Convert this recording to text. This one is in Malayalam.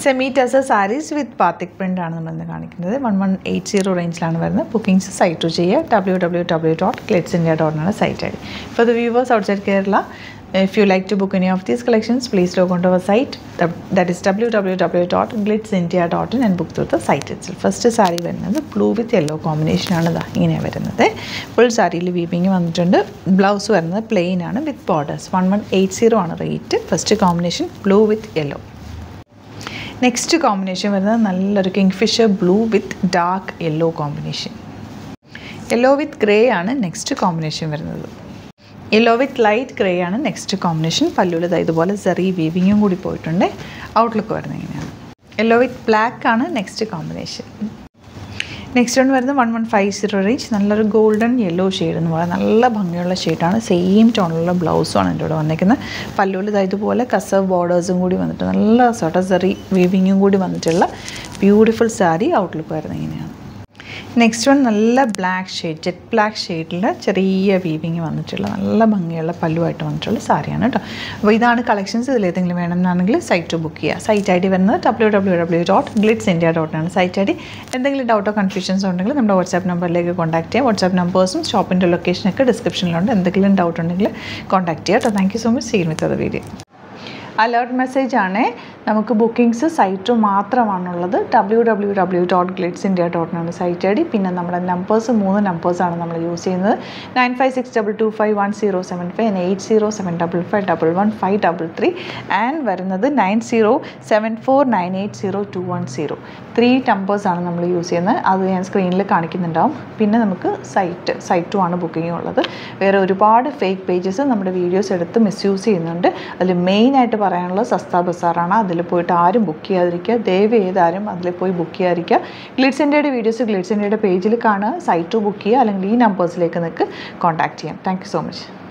semi tussar sarees with batik print ആണ് നമ്മളിന്ന് കാണിക്കുന്നത് വൺ വൺ എയ്റ്റ് സീറോ റേഞ്ചിലാണ് വരുന്നത് ബുക്കിംഗ്സ് സൈറ്റ് ടു ചെയ്യുക ഡബ്ല്യൂ ഡബ്ല്യൂ ഡബ്ല്യൂ ഡോട്ട് ക്ലിറ്റ്സ് ഇന്ത്യ ഡോട്ട് ആണ് site I D for the viewers outside Kerala if you like to book any of these collections please log on to our site that is www.glitzindia.in and book through the site itself first sari വരുന്നത് ബ്ലൂ വിത്ത് യെല്ലോ കോമ്പിനേഷനാണ് ഇതാ ഇങ്ങനെ വരുന്നത് ഫുൾ സാരിയിൽ വീപ്പിംഗ് വന്നിട്ടുണ്ട് ബ്ലൗസ് വരുന്നത് പ്ലെയിൻ ആണ് with borders one one eight zero ആണ് rate first combination blue with yellow next combination വരുന്നത് നല്ലൊരു kingfisher blue with dark yellow combination yellow with grey ആണ് നെക്സ്റ്റ് കോമ്പിനേഷൻ വരുന്നത് യെല്ലോ വിത്ത് ലൈറ്റ് ഗ്രേ ആണ് നെക്സ്റ്റ് കോമ്പിനേഷൻ പല്ലുവിൽ ഇതുപോലെ സെറി വീവിങ്ങും കൂടി പോയിട്ടുണ്ട് ഔട്ട്ലുക്ക് വരുന്നത് ഇങ്ങനെയാണ് യെല്ലോ വിത്ത് ബ്ലാക്ക് ആണ് നെക്സ്റ്റ് കോമ്പിനേഷൻ നെക്സ്റ്റ് വൺ വരുന്നത് one one five zero range നല്ലൊരു ഗോൾഡൻ യെല്ലോ ഷെയ്ഡ് എന്ന് പറയുന്നത് നല്ല ഭംഗിയുള്ള ഷെയ്ഡാണ് സെയിം ടോണിലുള്ള ബ്ലൗസുമാണ് എൻ്റെ കൂടെ വന്നിരിക്കുന്നത് പല്ലുവിൽ ഇതാ ഇതുപോലെ കസവ് ബോർഡേഴ്സും കൂടി വന്നിട്ട് നല്ല സോട്ട സെറി വീവിങ്ങും കൂടി വന്നിട്ടുള്ള ബ്യൂട്ടിഫുൾ സാരി ഔട്ട്ലുക്ക് വരുന്നത് ഇങ്ങനെയാണ് നെക്സ്റ്റ് വൺ നല്ല ബ്ലാക്ക് ഷെയ്ഡ് ജെറ്റ് ബ്ലാക്ക് ഷെയ്ഡിൽ ചെറിയ വീവിങ് വന്നിട്ടുള്ള നല്ല ഭംഗിയുള്ള പല്ലുമായിട്ട് വന്നിട്ടുള്ള സാരിയാണ് കേട്ടോ അപ്പോൾ ഇതാണ് കളക്ഷൻസ് ഇതിൽ ഏതെങ്കിലും വേണമെന്നാണെങ്കിൽ സൈറ്റ് ബുക്ക് ചെയ്യുക സൈറ്റ് ഐ ഡി വരുന്നത് W W W dot Glitz India ഡോട്ടാണ് സൈറ്റ് ഐ ഡി എന്തെങ്കിലും ഡൗട്ടോ കൺഫ്യൂഷൻസ് ഉണ്ടെങ്കിൽ നമ്മുടെ വാട്സാപ്പ് നമ്പറിലേക്ക് കോൺടാക്ട് ചെയ്യാം വാട്സാപ്പ് നമ്പേഴ്സും ഷോപ്പിൻ്റെ ലൊക്കേഷനൊക്കെ ഡിസ്ക്രിപ്ഷനിലുണ്ട് എന്തെങ്കിലും ഡൗട്ട് ഉണ്ടെങ്കിൽ കോൺടാക്ട് ചെയ്യാം കേട്ടോ thank you so much seen with അത് വീഡിയോ അലേർട്ട് മെസ്സേജ് ആണ് നമുക്ക് ബുക്കിംഗ്സ് സൈറ്റ് മാത്രമാണുള്ളത് W W W dot Glitz India ഡോട്ടിനാണ് സൈറ്റ് ഐ ഡി പിന്നെ നമ്മുടെ നമ്പേഴ്സ് മൂന്ന് നമ്പേഴ്സാണ് നമ്മൾ യൂസ് ചെയ്യുന്നത് nine five six double two five one zero seven five eight zero seven double five double one five double three and വരുന്നത് nine zero seven four nine eight zero two one zero three നമ്പേഴ്സാണ് നമ്മൾ യൂസ് ചെയ്യുന്നത് അത് ഞാൻ സ്ക്രീനിൽ കാണിക്കുന്നുണ്ടാവും പിന്നെ നമുക്ക് സൈറ്റ് സൈറ്റ് ടു ആണ് ബുക്കിംഗ് ഉള്ളത് വേറെ ഒരുപാട് ഫേക്ക് പേജസ് നമ്മുടെ വീഡിയോസ് എടുത്ത് മിസ്യൂസ് ചെയ്യുന്നുണ്ട് അതിൽ മെയിനായിട്ട് പറയാനുള്ളത് സസ്ത ബസാറാണ് അതിൽ പോയിട്ട് ആരും ബുക്ക് ചെയ്യാതിരിക്കുക ദയവ് ചെയ്താരും അതിൽ പോയി ബുക്ക് ചെയ്യാതിരിക്കുക ഗ്ലിറ്റ്സ് ഇന്ത്യയുടെ വീഡിയോസ് ഗ്ലിറ്റ്സ് ഇന്ത്യയുടെ പേജിൽ കാണുക സൈറ്റ് ടു ബുക്ക് ചെയ്യുക അല്ലെങ്കിൽ ഈ നമ്പേഴ്സിലേക്ക് നിങ്ങൾക്ക് കോൺടാക്ട് ചെയ്യാം താങ്ക് സോ മച്ച്